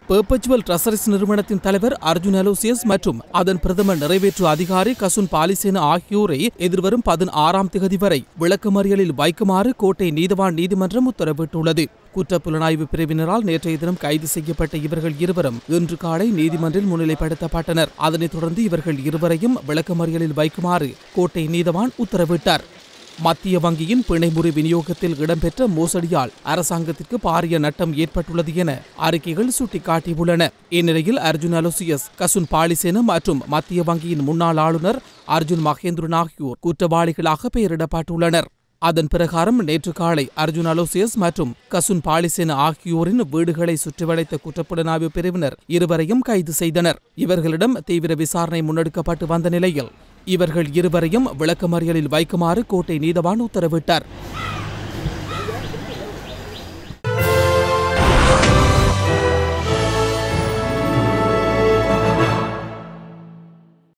perpetual ட்ரஸரிஸ் நிறுவனத்தின் தலைவர் Arjun Aloysius மற்றும் அதன் பிரதம நிறைவேற்று அதிகாரி கசுன் பாலிசேன ஆகியோரை எதிர்வரும் பதினாறாம் திகதி வரை விளக்கமறியலில் வைக்குமாறு கோட்டை நீதவான் நீதிமன்றம் உத்தரவிட்டுள்ளது குற்றப்புலனாய்வு பிரிவினரால் நேற்றைய தினம் கைது செய்யப்பட்ட இவர்கள் இருவரும் இன்று காலை நீதிமன்றில் முன்னிலைப்படுத்தப்பட்டனர் அதனைத் தொடர்ந்து இவர்கள் இருவரையும் விளக்கமறியலில் வைக்குமாறு கோட்டை நீதவான் உத்தரவிட்டார் மத்திய வங்கியின் பிணைமுறை விநியோகத்தில் இடம்பெற்ற மோசடியால் அரசாங்கத்திற்கு பாரிய நட்டம் ஏற்பட்டுள்ளது என அறிக்கைகள் சுட்டிக்காட்டியுள்ளன இந்நிலையில் அர்ஜுன் அலோசியஸ் கசுன் பாலிசேன மற்றும் மத்திய வங்கியின் முன்னாள் ஆளுநர் அர்ஜுன் மகேந்திரன் ஆகியோர் குற்றவாளிகளாக பெயரிடப்பட்டுள்ளனர் அதன் பிரகாரம் நேற்று காலை அர்ஜுன் அலோசியஸ் மற்றும் கசுன் பாலிசேன ஆகியோரின் வீடுகளை சுற்றிவளைத்த குற்றப்புலனாய்வு பிரிவினர் இருவரையும் கைது செய்தனர் இவர்களிடம் தீவிர விசாரணை முன்னெடுக்கப்பட்டு வந்த நிலையில் இவர்கள் இருவரையும் விளக்கமறியலில் வைக்குமாறு கோட்டை நீதவான் உத்தரவிட்டார்